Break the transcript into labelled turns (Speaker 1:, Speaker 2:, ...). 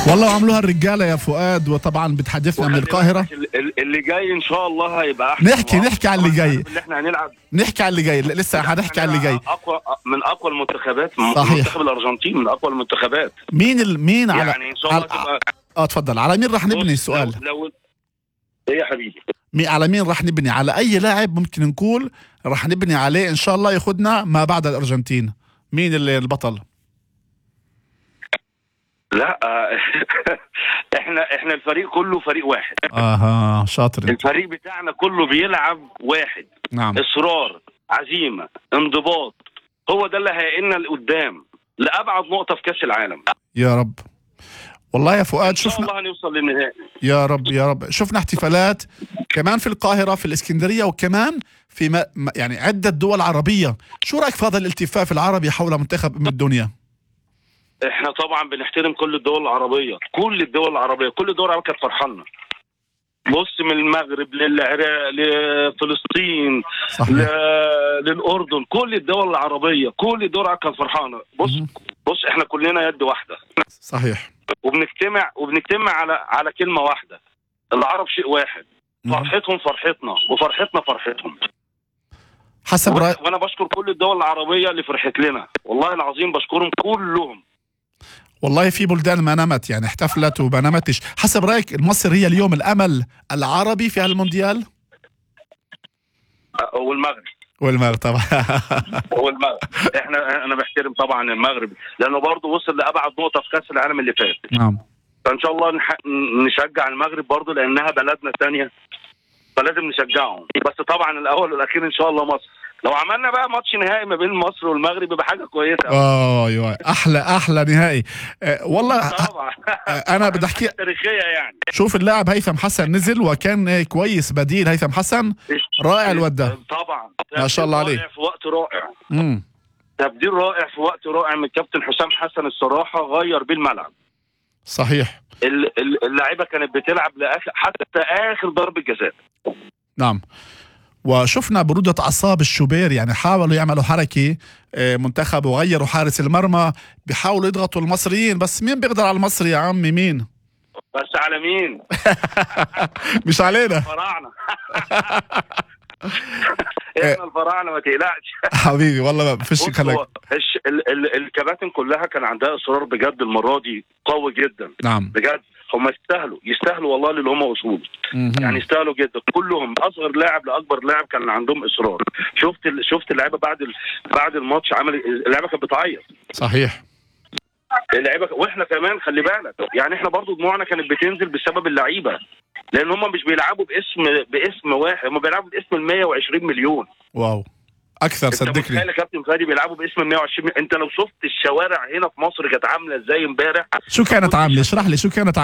Speaker 1: والله عملوها الرجاله يا فؤاد وطبعا بتحدثنا من
Speaker 2: وخلي
Speaker 1: القاهره
Speaker 2: بالك ال- ال- اللي جاي ان شاء الله هيبقى احسن
Speaker 1: نحكي-
Speaker 2: وأفضل.
Speaker 1: نحكي على اللي
Speaker 2: طبعاً
Speaker 1: جاي.
Speaker 2: عارف اللي احنا هنلعب
Speaker 1: نحكي على اللي جاي لسه حنحكي على اللي جاي
Speaker 2: اقوى من اقوى المنتخبات م-
Speaker 1: صحيح.
Speaker 2: منتخب الارجنتين من اقوى المنتخبات
Speaker 1: مين ال... مين على
Speaker 2: يعني ان شاء الله
Speaker 1: على-
Speaker 2: تبقى
Speaker 1: اه تفضل على مين رح نبني
Speaker 2: بص،
Speaker 1: السؤال
Speaker 2: لو, لو ايه يا حبيبي
Speaker 1: مي على مين رح نبني على اي لاعب ممكن نقول رح نبني عليه ان شاء الله ياخذنا ما بعد الارجنتين مين اللي البطل
Speaker 2: لا احنا احنا الفريق كله فريق واحد
Speaker 1: اها شاطر انت
Speaker 2: الفريق بتاعنا كله بيلعب واحد
Speaker 1: نعم
Speaker 2: اصرار عزيمه انضباط هو ده اللي هيقلنا لقدام لابعد نقطه في كاس العالم
Speaker 1: يا رب والله يا فؤاد
Speaker 2: ان شاء
Speaker 1: شفنا
Speaker 2: الله هنوصل للنهائي
Speaker 1: يا رب يا رب شفنا احتفالات كمان في القاهرة في الإسكندرية وكمان في ما ما- يعني عدة دول عربية شو رأيك في هذا الالتفاف العربي حول منتخب أم الدنيا
Speaker 2: احنا طبعا بنحترم كل الدول العربيه كل الدول العربيه كل الدول العربيه كانت فرحانه بص من المغرب للعراق لفلسطين
Speaker 1: صحيح
Speaker 2: ل- للاردن كل الدول العربيه كل الدول العربيه كانت فرحانه بص
Speaker 1: مهم.
Speaker 2: بص احنا كلنا يد واحده
Speaker 1: صحيح
Speaker 2: وبنجتمع وبنجتمع على على كلمه واحده العرب شيء واحد فرحتهم فرحتنا وفرحتنا فرحتهم
Speaker 1: حسب رأي
Speaker 2: وانا بشكر كل الدول العربيه اللي فرحت لنا والله العظيم بشكرهم كلهم
Speaker 1: والله في بلدان ما نمت يعني احتفلت وما نمتش حسب رأيك مصر هي اليوم الأمل العربي في هالمونديال
Speaker 2: أه، والمغرب
Speaker 1: والمغرب طبعا
Speaker 2: والمغرب احنا انا بحترم طبعا المغرب لانه برضه وصل لابعد نقطه في كاس العالم اللي فات
Speaker 1: نعم
Speaker 2: فان شاء الله نح... نشجع المغرب برضه لانها بلدنا الثانيه فلازم نشجعهم بس طبعا الاول والاخير ان شاء الله مصر لو عملنا بقى ماتش نهائي ما بين مصر والمغرب يبقى حاجه كويسه
Speaker 1: اه ايوه احلى احلى نهائي أه والله
Speaker 2: طبعا
Speaker 1: أه انا بدي احكي
Speaker 2: تاريخيه يعني
Speaker 1: شوف اللاعب هيثم حسن نزل وكان كويس بديل هيثم حسن رائع الواد ده
Speaker 2: طبعا
Speaker 1: ما شاء الله
Speaker 2: تبديل
Speaker 1: عليه.
Speaker 2: رائع في وقت رائع
Speaker 1: امم
Speaker 2: تبديل رائع في وقت رائع من الكابتن حسام حسن الصراحه غير بيه الملعب
Speaker 1: صحيح
Speaker 2: ال- ال- اللعيبه كانت بتلعب لاخر حتى اخر ضربه جزاء
Speaker 1: نعم وشفنا برودة أعصاب الشوبير يعني حاولوا يعملوا حركة آه، منتخب وغيروا حارس المرمى بيحاولوا يضغطوا المصريين بس مين بيقدر على المصري يا عمي مين
Speaker 2: بس على مين؟
Speaker 1: مش علينا
Speaker 2: فراعنه احنا الفراعنه ما تقلقش
Speaker 1: حبيبي والله ما فيش
Speaker 2: بص،
Speaker 1: خلك
Speaker 2: هو الش- ال- ال- الكباتن كلها كان عندها اصرار بجد المره دي قوي جدا
Speaker 1: نعم
Speaker 2: بجد هم يستاهلوا يستاهلوا والله اللي هم وصلوا
Speaker 1: مهم.
Speaker 2: يعني يستاهلوا جدا كلهم اصغر لاعب لاكبر لاعب كان عندهم اصرار شفت ال- شفت اللعيبه بعد ال- بعد الماتش عمل اللعيبه كانت بتعيط
Speaker 1: صحيح
Speaker 2: اللعيبه واحنا كمان خلي بالك يعني احنا برضو دموعنا كانت بتنزل بسبب اللعيبه لان هم مش بيلعبوا باسم باسم واحد هم بيلعبوا باسم ال 120 مليون
Speaker 1: واو أكثر
Speaker 2: انت متخيل
Speaker 1: صدقني
Speaker 2: يا كابتن فادي بيلعبوا باسم ال 120 مليون انت لو شفت الشوارع هنا في مصر كانت عامله ازاي امبارح
Speaker 1: شو كانت عاملة اشرح لي شو كانت